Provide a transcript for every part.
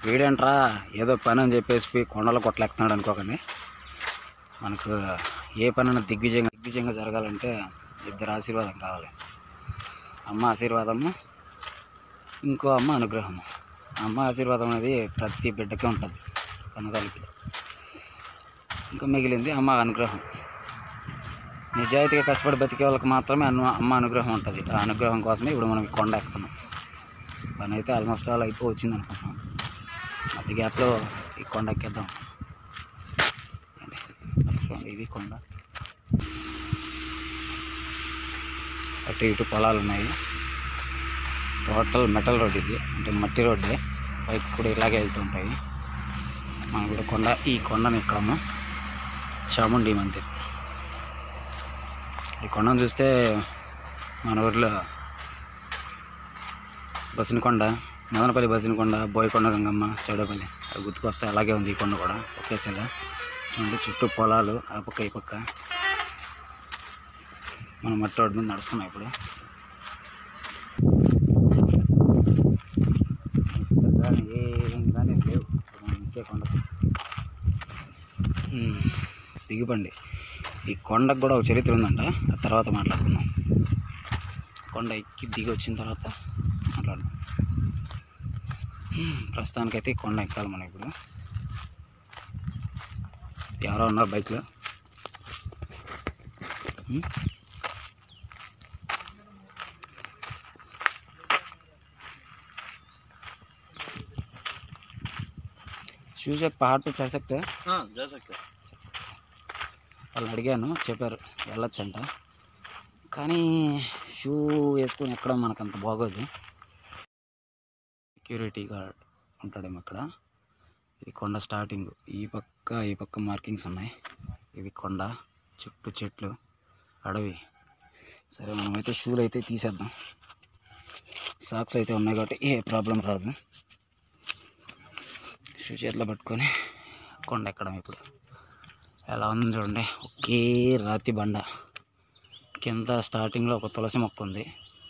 వీడేంట్రా ఏదో పని అని చెప్పేసి పోయి కొండలు కొట్టలేస్తున్నాడు అనుకోకండి మనకు ఏ పనైనా దిగ్విజయంగా దిగ్విజయంగా జరగాలంటే ఇద్దరు ఆశీర్వాదం కావాలి అమ్మ ఆశీర్వాదము ఇంకో అమ్మ అనుగ్రహము అమ్మ ఆశీర్వాదం అనేది ప్రతి బిడ్డకే ఉంటుంది కన్నదానికి ఇంకా మిగిలింది అమ్మ అనుగ్రహం నిజాయితీగా కష్టపడి బతికే వాళ్ళకి మాత్రమే అన్న అమ్మ అనుగ్రహం ఉంటుంది ఆ అనుగ్రహం కోసమే ఇప్పుడు మనం ఈ కొండ ఎక్కుతున్నాం పని అయితే ఆల్మోస్ట్ ఆల్ అయిపో వచ్చింది అనుకుంటున్నాం మధ్య గ్యాప్లో ఈ కొండ ఎక్కేద్దాం చూడండి, ఇది కొండ అటు ఇటు పొలాలు ఉన్నాయి టోటల్ మెటల్ రోడ్ ఇది అంటే మట్టి రోడ్డే బైక్స్ కూడా ఇలాగే వెళ్తుంటాయి మనం కూడా కొండ ఈ కొండను ఎక్కడము చాముండి మందిర్ ఈ కొండను చూస్తే మన ఊర్లో బసినకొండ మదనపల్లి బసినకొండ బోయకొండ గంగమ్మ చౌడపల్లి అవి గుర్తుకొస్తాయి అలాగే ఉంది ఈ కొండ కూడా ఒకేసారి చూడండి చుట్టూ పొలాలు ఆ పక్క ఈ పక్క మనం మట్టి రోడ్డు మీద నడుస్తున్నాం ఇప్పుడు కానీ ఏం కానీ లేవు మనం ఇంకే కొండకు ఉమ్, దిగిపండి ఈ కొండకు కూడా ఒక చరిత్ర ఉందంట ఆ తర్వాత మాట్లాడుకుందాం కొండ ఎక్కి దిగి వచ్చిన తర్వాత మాట్లాడదాం ఉమ్, ప్రస్తుతానికైతే ఈ కొండ ఎక్కాలి మనం ఇప్పుడు ఎవరో ఉన్నారు బైక్లో ఉమ్, చూసే పహాడ్ పే చల్ సక్తే हाँ जा सकते వాళ్ళు అడిగాను చెప్పారు వెళ్ళొచ్చంట కానీ షూ వేసుకొని ఎక్కడం మనకు అంత బాగోదు సెక్యూరిటీ గార్డ్ ఉంటాడేమో ఇక్కడ ఇది కొండ స్టార్టింగ్ ఈ పక్క ఈ పక్క మార్కింగ్స్ ఉన్నాయి ఇది కొండ చుట్టూ చెట్లు అడవి సరే మనమైతే షూలు అయితే తీసేద్దాం సాక్స్ అయితే ఉన్నాయి కాబట్టి ఏ ప్రాబ్లం రాదు షూ చేతిలో పట్టుకొని కొండ ఎక్కడం ఇప్పుడు ఎలా ఉంది చూడండి ఒకే రాతి బండ కింద స్టార్టింగ్లో ఒక తులసి మొక్క ఉంది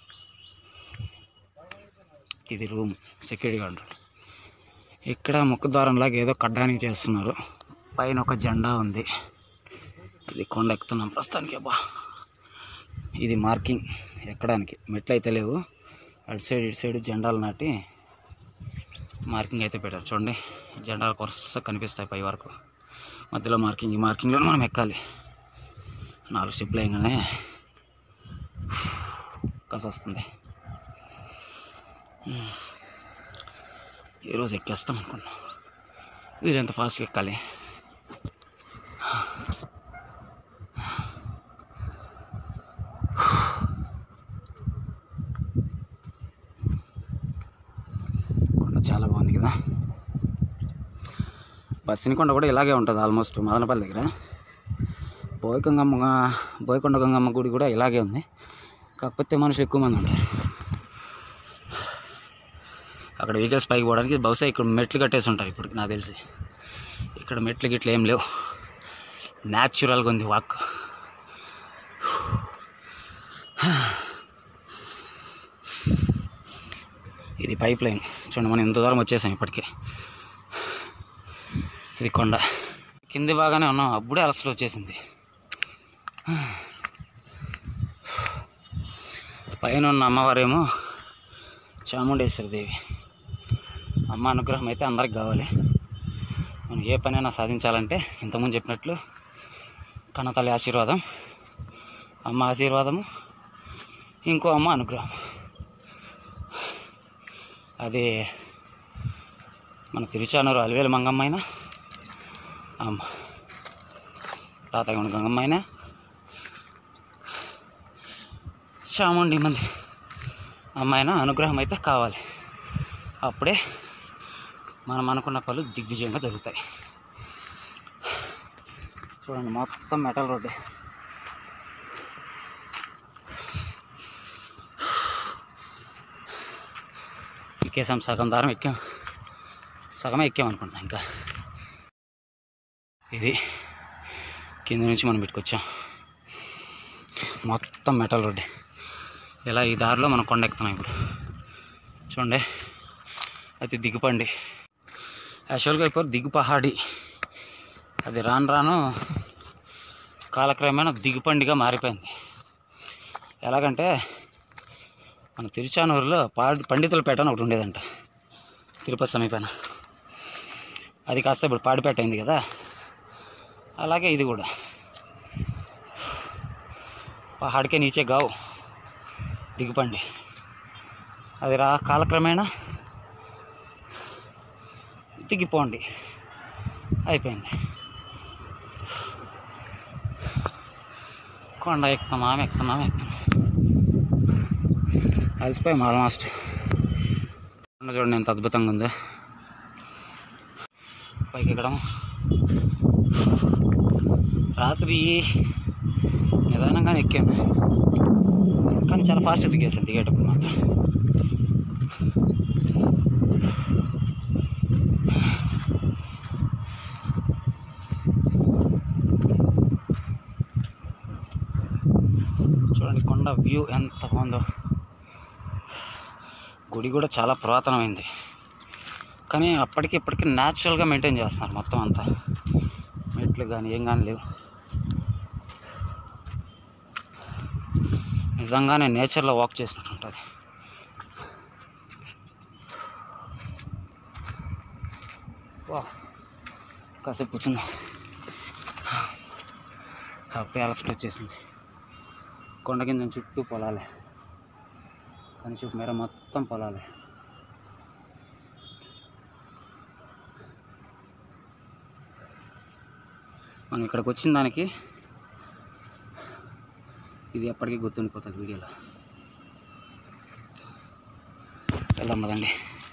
ఇది రూమ్ సెక్యూరిటీ గార్డ్ ఇక్కడ ముఖద్వారంలాగా ఏదో కడ్డానికి చేస్తున్నారు పైన ఒక జెండా ఉంది ఇది కొండ ఎక్కుతున్నాం ప్రస్తుతానికి అబ్బా ఇది మార్కింగ్ ఎక్కడానికి మెట్లు అయితే లేవు అటు సైడ్ ఇటు సైడ్ జెండాలు నాటి మార్కింగ్ అయితే పెట్టారు చూడండి జెండాలు కొరస కనిపిస్తాయి పై వరకు మధ్యలో మార్కింగ్ ఈ మార్కింగ్లో మనం ఎక్కాలి నాలుగు స్టెప్లు వేయగానే కస వస్తుంది ఉమ్. ఈరోజు ఎక్కేస్తాం అనుకున్నా వీరు ఎంత ఫాస్ట్గా ఎక్కాలి కొండ చాలా బాగుంది కదా బస్సిని కొండ కూడా ఇలాగే ఉంటుంది ఆల్మోస్ట్ మదనపల్లి దగ్గర బోయకొంగమ్మ బోయకొండ గంగమ్మ గుడి కూడా ఇలాగే ఉంది కాకపోతే మనుషులు ఎక్కువ మంది ఉంటారు అక్కడ వెహికల్స్ పైకి పోవడానికి బహుశా ఇక్కడ మెట్లు కట్టేసి ఉంటారు ఇప్పుడు నాకు తెలిసి ఇక్కడ మెట్లు గిట్లు ఏం లేవు న్యాచురల్గా ఉంది వాక్ ఇది పైప్ లైన్ చూడండి మనం ఇంత దూరం వచ్చేసాం ఇప్పటికే ఇది కొండ కింది బాగానే ఉన్నాం అప్పుడే అలసలు వచ్చేసింది పైన ఉన్న అమ్మవారేమో చాముండేశ్వరి దేవి అమ్మ అనుగ్రహం అయితే అందరికి కావాలి మనం ఏ పనైనా సాధించాలంటే ఇంతకుముందు చెప్పినట్లు కన్నతల్లి ఆశీర్వాదం అమ్మ ఆశీర్వాదము ఇంకో అమ్మ అనుగ్రహం అది మన తిరుచానూరు అలివేలు మంగమ్మ అయినా అమ్మ తాతగొండ గంగమ్మ అయినా చాముండి మంది అమ్మాయిన అనుగ్రహం అయితే కావాలి అప్పుడే మనం అనుకున్న పనులు దిగ్విజయంగా జరుగుతాయి చూడండి మొత్తం మెటల్ రోడ్డే ఎక్కేసాం సగం దారం ఎక్కాం సగమే ఎక్కామనుకుంటున్నా ఇంకా ఇది కింద నుంచి మనం పెట్టుకొచ్చాం మొత్తం మెటల్ రోడ్డే ఇలా ఈ దారిలో మనం కొండ ఎక్కుతున్నాం ఇప్పుడు చూడండి అది దిగుపండి యాక్చువల్గా ఇప్పుడు దిగు పహాడి అది రాను రాను కాలక్రమేణా దిగుపండిగా మారిపోయింది ఎలాగంటే మన తిరుచానూరులో పాడి పండితులపేట అని ఒకటి ఉండేదంట తిరుపతి సమీపాన అది కాస్త ఇప్పుడు పాడిపేట అయింది కదా అలాగే ఇది కూడా పహాడికే నీచే గావు దిగుపండి అది రా కాలక్రమేణా దిగిపోండి అయిపోయింది కొండ ఎక్కుతున్నాం ఎక్కుతున్నాం ఎక్కుతున్నాం అలసిపోయాం ఆల్మోస్ట్ కొండ చూడండి ఎంత అద్భుతంగా ఉందో పైకి ఎక్కడం రాత్రి నిదానంగానే ఎక్కాను కానీ చాలా ఫాస్ట్గా దిగేసాను దిగేటప్పుడు మాత్రం చూడండి కొండ వ్యూ ఎంత బాగుందో గుడి కూడా చాలా పురాతనమైంది కానీ అప్పటికి ఇప్పటికి న్యాచురల్గా మెయింటైన్ చేస్తున్నారు మొత్తం అంతా మెట్లు కానీ ఏం కానీ లేవు నిజంగానే నేచర్లో వాక్ చేసినట్టు ఉంటుంది వా కాసేపు కూర్చుందాం అప్పుడే అలసట వచ్చేసింది కొండ కింద చుట్టూ పొలాలే కానీ చుట్టూ మేర మొత్తం పొలాలే మనం ఇక్కడికి వచ్చిన దానికి ఇది ఎప్పటికీ గుర్తుండిపోతుంది వీడియోలో వెళ్దాం కదండి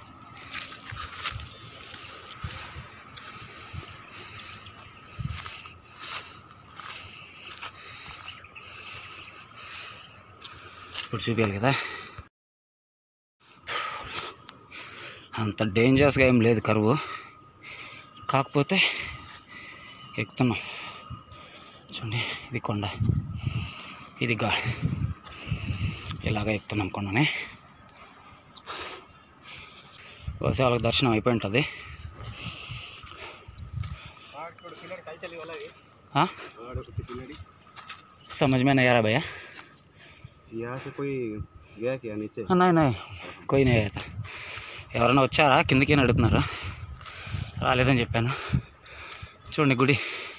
ఇప్పుడు చూపించాలి కదా అంత డేంజరస్గా ఏం లేదు కరువు కాకపోతే ఎక్కుతున్నాం చూడండి ఇది కొండ ఇది గా ఇలాగ ఎక్కుతున్నాం కొండని బహుశా వాళ్ళకి దర్శనం అయిపోయి ఉంటుంది हाँ समझ में नहीं आ रहा भैया यहाँ से कोई गया क्या नीचे नहीं नहीं कोई नहीं आया था ఎవరైనా వచ్చారా కిందకి అని అడుగుతున్నారు రాలేదని చెప్పాను చూడండి గుడి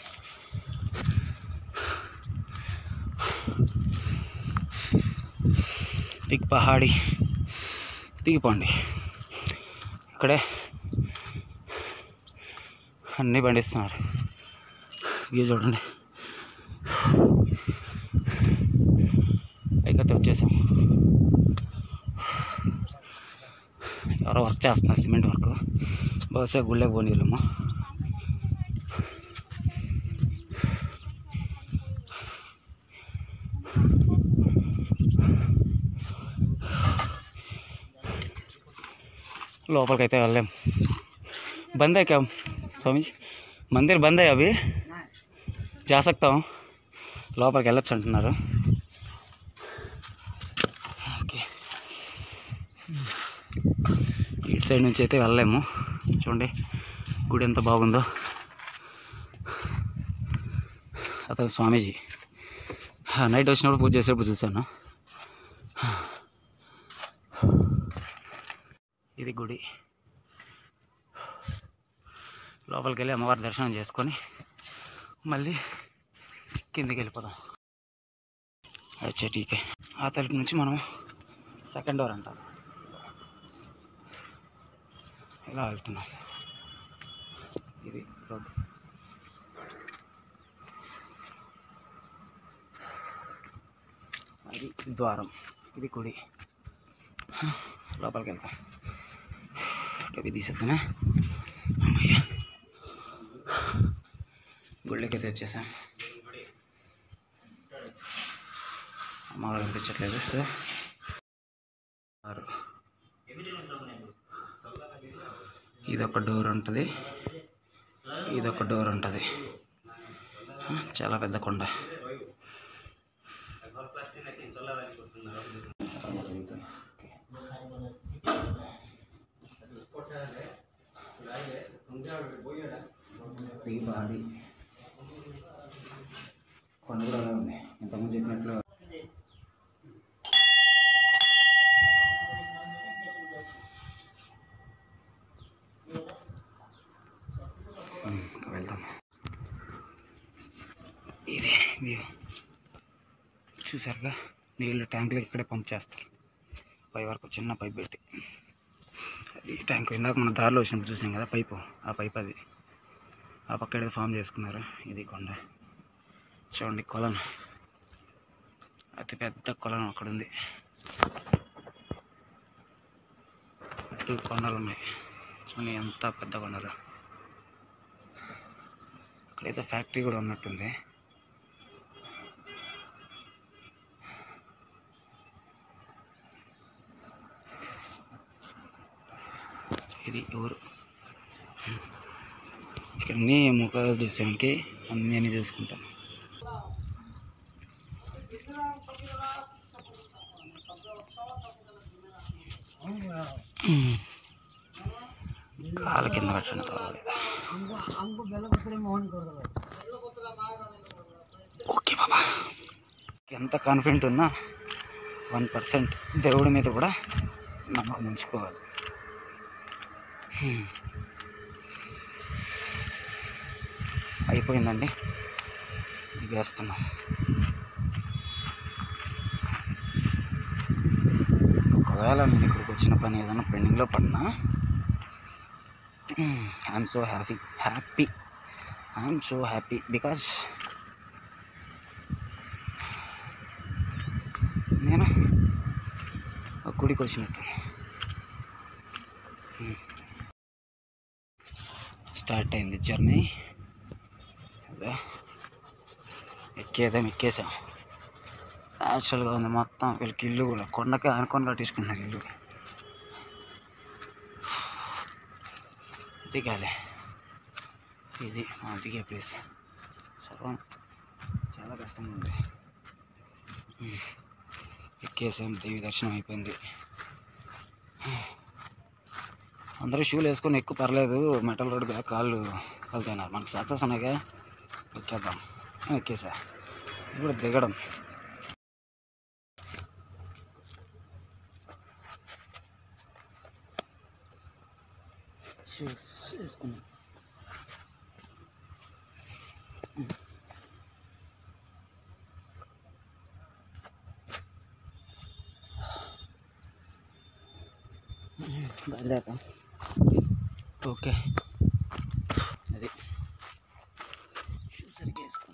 దిగ్ పహాడి దిగిపోండి ఇక్కడే అన్నీ పండిస్తున్నారు ఇవి చూడండి పైకైతే వచ్చేసాం ఎవరో వర్క్ చేస్తున్నారు సిమెంట్ వర్క్ బహుశా గుళ్ళే పోనీళ్ళమ్మా లోపలికైతే వెళ్ళాం బంద్ है क्या स्वामी जी मंदिर बंद है अभी जा सकता हूँ లోపలికి వెళ్ళొచ్చు అంటున్నారు ఓకే ఇటు సైడ్ నుంచి అయితే వెళ్ళలేము చూడండి గుడి ఎంత బాగుందో అతను స్వామీజీ నైట్ వచ్చినప్పుడు పూజ చేసేటప్పుడు చూశాను ఇది గుడి లోపలికి వెళ్ళి అమ్మవారి దర్శనం చేసుకొని మళ్ళీ కిందికి వెళ్ళిపోదాం అచ్చా టీకే ఆ తలుపు నుంచి మనం సెకండ్ డోర్ అంటాం ఇలా వెళ్తున్నాం ఇది రోడ్ అది ద్వారం ఇది గుడి లోపలికి వెళ్తాం టోపీ తీసేద్దామా అమ్మయ్య గుళ్ళకి అయితే వచ్చేసాం అమ్మవారు కనిపించట్లేదు సో ఆరు ఇదొక డోర్ ఉంటుంది ఇదొక డోర్ ఉంటుంది చాలా పెద్ద కొండ పహాడి పహాడి కొండ కూడా అలా ఉంది ఇంతకుముందు చెప్పినట్లు ఉమ్, ఇంకా వెళ్దాం ఇది వ్యూ చూసారుగా నీళ్ళు ట్యాంకులు ఇక్కడే పంప్ చేస్తారు పై వరకు చిన్న పైప్ పెట్టి ఈ ట్యాంక్ ఇందాక మన దారిలో వచ్చినప్పుడు చూసాం కదా పైపు ఆ పైప్ అది ఆ పక్క ఏదో ఫామ్ చేసుకున్నారు ఇది కొండ చూడండి కొలను అతి పెద్ద కొలను అక్కడ ఉంది అటు కొండలు ఉన్నాయి చూడండి ఎంత పెద్ద కొండలు అక్కడైతే ఫ్యాక్టరీ కూడా ఉన్నట్టుంది ఇది ఊరు ఇక్కడ అన్ని ముఖాలు చూసానికి అన్నీ అన్నీ చూసుకుంటాను కాలు కింద పెట్టండి తోలేదు ఓకే బాబా ఎంత కాన్ఫిడెంట్ ఉన్నా వన్ పర్సెంట్ దేవుడి మీద కూడా నమ్మకం ఉంచుకోవాలి హ్మ్. అయిపోయిందండి దిగేస్తున్నాం ఒకవేళ నేను ఇక్కడికి వచ్చిన పని ఏదైనా పెండింగ్లో పడినా I'm so happy happy I'm so happy because నేను ఒక గుడికి వచ్చినట్టు స్టార్ట్ అయింది జర్నీ అదే ఎక్కేదేం ఎక్కేసాం యాక్చువల్గా ఉంది మొత్తం వీళ్ళకి ఇల్లు కూడా కొండకి అనుకొని కట్టించుకున్నారు ఇల్లు దిగాలి ఇది మా దిగే ప్లేస్ సర్వం చాలా కష్టంగా ఉంది ఉమ్. ఎక్కేసాం దేవి దర్శనం అయిపోయింది అందరూ షూలు వేసుకొని ఎక్కువ పర్లేదు మెటల్ రోడ్ కదా కాళ్ళు వెళ్తున్నారు మనకు సక్సెస్ ఉన్నాయిగా ఎక్కేద్దాం ఆ, ఎక్కేసా ఇప్పుడు దిగడం షూస్ వేసుకున్నాం బయలుదేరతాం ఓకే అది షూస్ సరిగ్గా వేసుకో